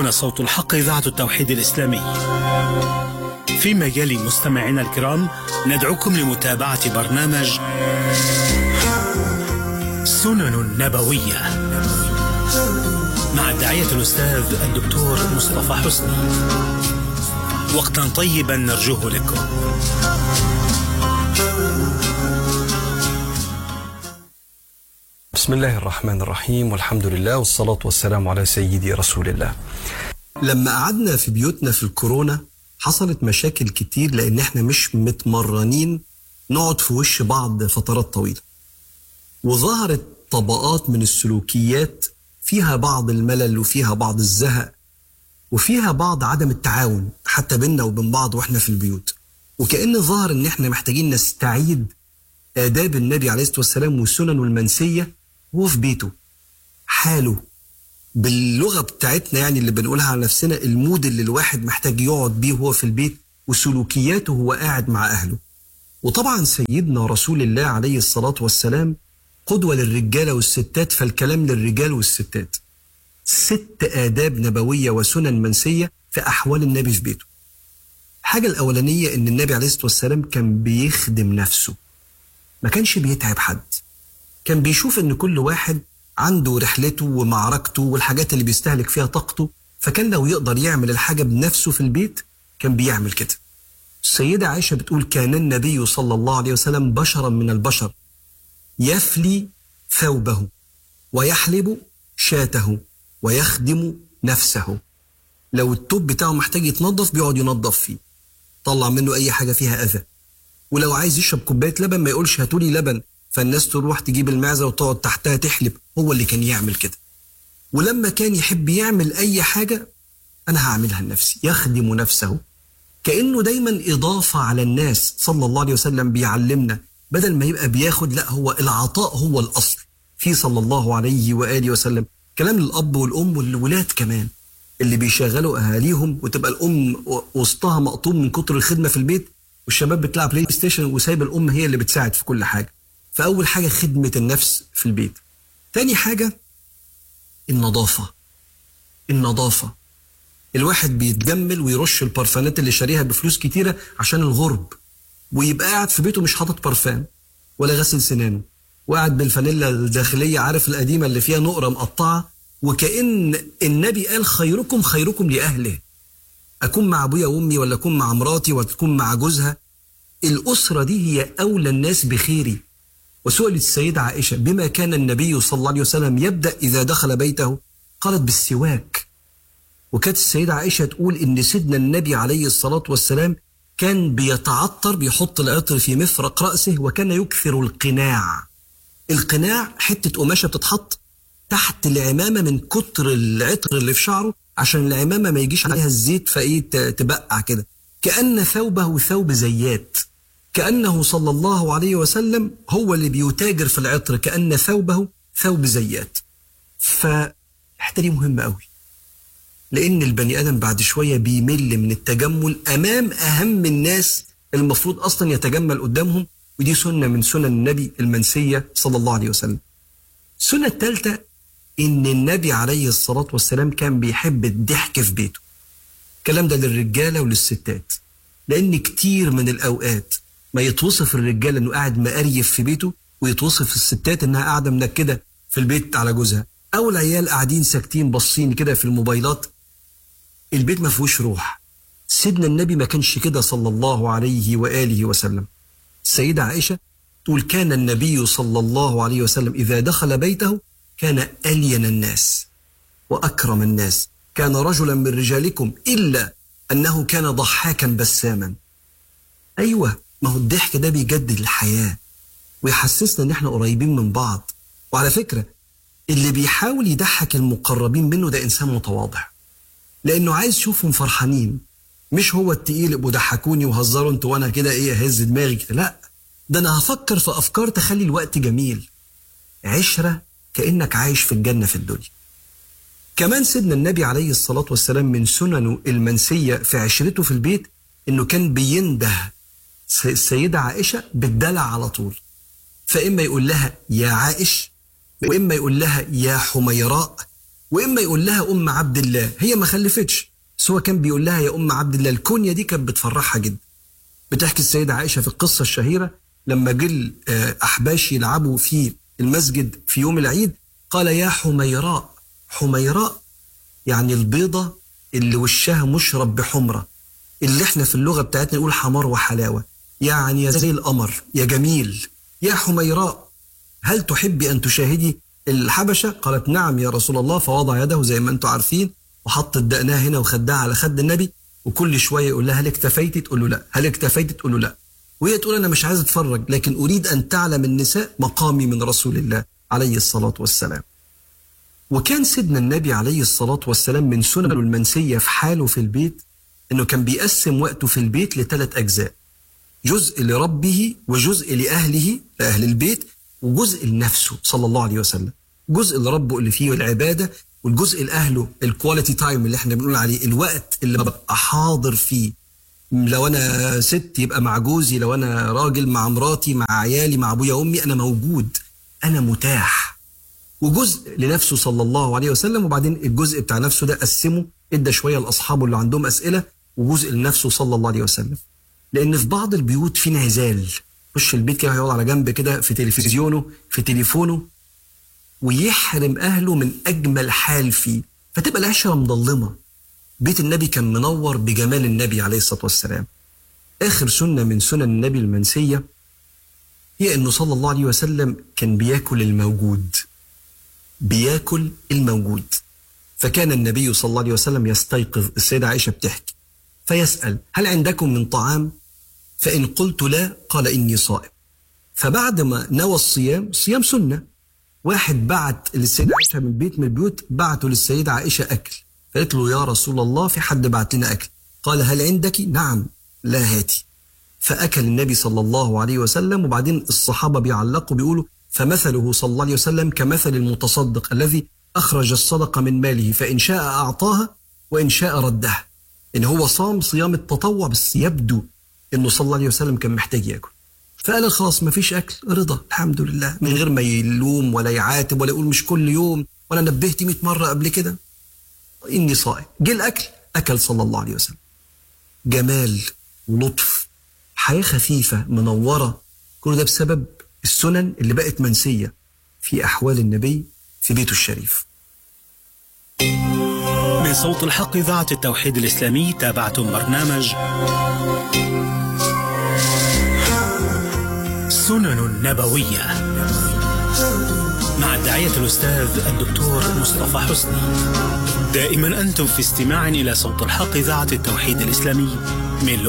هنا صوت الحق إذاعة التوحيد الإسلامي فيما يلي مستمعينا الكرام ندعوكم لمتابعة برنامج سنن نبوية مع الداعية الأستاذ الدكتور مصطفى حسني وقتا طيبا نرجوه لكم بسم الله الرحمن الرحيم والحمد لله والصلاة والسلام على سيدي رسول الله لما قعدنا في بيوتنا في الكورونا حصلت مشاكل كتير لأن احنا مش متمرنين نقعد في وش بعض فترات طويلة وظهرت طبقات من السلوكيات فيها بعض الملل وفيها بعض الزهق وفيها بعض عدم التعاون حتى بيننا وبين بعض واحنا في البيوت وكأن ظهر ان احنا محتاجين نستعيد آداب النبي عليه الصلاة والسلام وسننه المنسية وهو في بيته حاله باللغة بتاعتنا يعني اللي بنقولها على نفسنا المود اللي الواحد محتاج يقعد بيه وهو في البيت وسلوكياته وهو قاعد مع أهله وطبعا سيدنا رسول الله عليه الصلاة والسلام قدوة للرجالة والستات فالكلام للرجال والستات ست آداب نبوية وسنن منسية في أحوال النبي في بيته الحاجة الأولانية إن النبي عليه الصلاة والسلام كان بيخدم نفسه ما كانش بيتعب حد كان بيشوف ان كل واحد عنده رحلته ومعركته والحاجات اللي بيستهلك فيها طاقته فكان لو يقدر يعمل الحاجة بنفسه في البيت كان بيعمل كده السيدة عائشة بتقول كان النبي صلى الله عليه وسلم بشرا من البشر يفلي ثوبه ويحلب شاته ويخدم نفسه لو التوب بتاعه محتاج يتنظف بيقعد ينظف فيه طلع منه اي حاجة فيها اذى ولو عايز يشرب كوبايه لبن ما يقولش هاتولي لبن فالناس تروح تجيب المعزه وتقعد تحتها تحلب هو اللي كان يعمل كده ولما كان يحب يعمل اي حاجه انا هعملها لنفسي يخدم نفسه كانه دايما اضافه على الناس صلى الله عليه وسلم بيعلمنا بدل ما يبقى بياخد لا هو العطاء هو الاصل في صلى الله عليه واله وسلم كلام للاب والام والولاد كمان اللي بيشغلوا اهاليهم وتبقى الام وسطها مقطوم من كتر الخدمه في البيت والشباب بتلعب بلاي ستيشن وسايب الام هي اللي بتساعد في كل حاجه فاول حاجه خدمه النفس في البيت تاني حاجه النظافه النظافه الواحد بيتجمل ويرش البرفانات اللي شاريها بفلوس كتيره عشان الغرب ويبقى قاعد في بيته مش حاطط برفان ولا غسل سنانه وقاعد بالفانيلا الداخليه عارف القديمه اللي فيها نقره مقطعه وكأن النبي قال خيركم خيركم لأهله اكون مع ابويا وامي ولا اكون مع مراتي ولا تكون مع جوزها الاسره دي هي اولى الناس بخيري وسئلت السيده عائشه بما كان النبي صلى الله عليه وسلم يبدا اذا دخل بيته قالت بالسواك وكانت السيده عائشه تقول ان سيدنا النبي عليه الصلاه والسلام كان بيتعطر بيحط العطر في مفرق راسه وكان يكثر القناع القناع حته قماشه بتتحط تحت العمامه من كتر العطر اللي في شعره عشان العمامة ما يجيش عليها الزيت فايه تبقع كده كأن ثوبه ثوب زيات كأنه صلى الله عليه وسلم هو اللي بيتاجر في العطر كأن ثوبه ثوب زيات فالحتة دي مهمة قوي لأن البني آدم بعد شوية بيمل من التجمل أمام أهم الناس المفروض أصلا يتجمل قدامهم ودي سنة من سنن النبي المنسية صلى الله عليه وسلم السنة الثالثة ان النبي عليه الصلاه والسلام كان بيحب الضحك في بيته الكلام ده للرجاله وللستات لان كتير من الاوقات ما يتوصف الرجاله انه قاعد مقريف في بيته ويتوصف الستات انها قاعده منكده في البيت على جوزها او العيال قاعدين ساكتين باصين كده في الموبايلات البيت ما فيهوش روح سيدنا النبي ما كانش كده صلى الله عليه واله وسلم السيده عائشه تقول كان النبي صلى الله عليه وسلم اذا دخل بيته كان ألين الناس وأكرم الناس كان رجلا من رجالكم إلا أنه كان ضحاكا بساما أيوة ما هو الضحك ده بيجدد الحياة ويحسسنا إن إحنا قريبين من بعض وعلى فكرة اللي بيحاول يضحك المقربين منه ده إنسان متواضع لأنه عايز يشوفهم فرحانين مش هو التقيل ابقوا ضحكوني وهزروا انتوا وانا كده ايه اهز دماغي كده لا ده انا هفكر في افكار تخلي الوقت جميل عشره كانك عايش في الجنه في الدنيا كمان سيدنا النبي عليه الصلاه والسلام من سننه المنسيه في عشرته في البيت انه كان بينده السيده عائشه بالدلع على طول فاما يقول لها يا عائش واما يقول لها يا حميراء واما يقول لها ام عبد الله هي ما خلفتش بس هو كان بيقول لها يا ام عبد الله الكنيه دي كانت بتفرحها جدا بتحكي السيده عائشه في القصه الشهيره لما جل آه، احباش يلعبوا في المسجد في يوم العيد قال يا حميراء حميراء يعني البيضه اللي وشها مشرب بحمره اللي احنا في اللغه بتاعتنا نقول حمار وحلاوه يعني يا زي القمر يا جميل يا حميراء هل تحبي ان تشاهدي الحبشه؟ قالت نعم يا رسول الله فوضع يده زي ما انتم عارفين وحط دقنها هنا وخدها على خد النبي وكل شويه يقول لها هل اكتفيتي؟ تقول له لا، هل اكتفيتي؟ تقول له لا. وهي تقول انا مش عايزه اتفرج لكن اريد ان تعلم النساء مقامي من رسول الله عليه الصلاه والسلام. وكان سيدنا النبي عليه الصلاه والسلام من سننه المنسيه في حاله في البيت انه كان بيقسم وقته في البيت لثلاث اجزاء. جزء لربه وجزء لاهله لاهل البيت وجزء لنفسه صلى الله عليه وسلم. جزء لربه اللي فيه العباده والجزء لاهله الكواليتي تايم اللي احنا بنقول عليه الوقت اللي ببقى حاضر فيه لو انا ست يبقى مع جوزي لو انا راجل مع مراتي مع عيالي مع ابويا وامي انا موجود انا متاح وجزء لنفسه صلى الله عليه وسلم وبعدين الجزء بتاع نفسه ده قسمه ادى شويه لاصحابه اللي عندهم اسئله وجزء لنفسه صلى الله عليه وسلم لان في بعض البيوت في انعزال يخش البيت كده يقعد على جنب كده في تلفزيونه في تليفونه ويحرم اهله من اجمل حال فيه فتبقى العشره مظلمه بيت النبي كان منور بجمال النبي عليه الصلاه والسلام اخر سنه من سنن النبي المنسيه هي انه صلى الله عليه وسلم كان بياكل الموجود بياكل الموجود فكان النبي صلى الله عليه وسلم يستيقظ السيده عائشه بتحكي فيسال هل عندكم من طعام فان قلت لا قال اني صائم فبعد ما نوى الصيام صيام سنه واحد بعت للسيدة عائشة من بيت من البيوت بعته للسيدة عائشة أكل فقالت له يا رسول الله في حد بعت لنا أكل قال هل عندك نعم لا هاتي فأكل النبي صلى الله عليه وسلم وبعدين الصحابة بيعلقوا بيقولوا فمثله صلى الله عليه وسلم كمثل المتصدق الذي أخرج الصدقة من ماله فإن شاء أعطاها وإن شاء ردها إن هو صام صيام التطوع بس يبدو إنه صلى الله عليه وسلم كان محتاج ياكل فقال خلاص ما فيش اكل رضا الحمد لله من غير ما يلوم ولا يعاتب ولا يقول مش كل يوم ولا نبهت 100 مره قبل كده اني صائم جه الاكل اكل صلى الله عليه وسلم جمال ولطف حياه خفيفه منوره كل ده بسبب السنن اللي بقت منسيه في احوال النبي في بيته الشريف من صوت الحق إذاعة التوحيد الإسلامي تابعتم برنامج سنن نبوية مع الداعية الأستاذ الدكتور مصطفى حسني دائما أنتم في استماع إلى صوت الحق إذاعة التوحيد الإسلامي من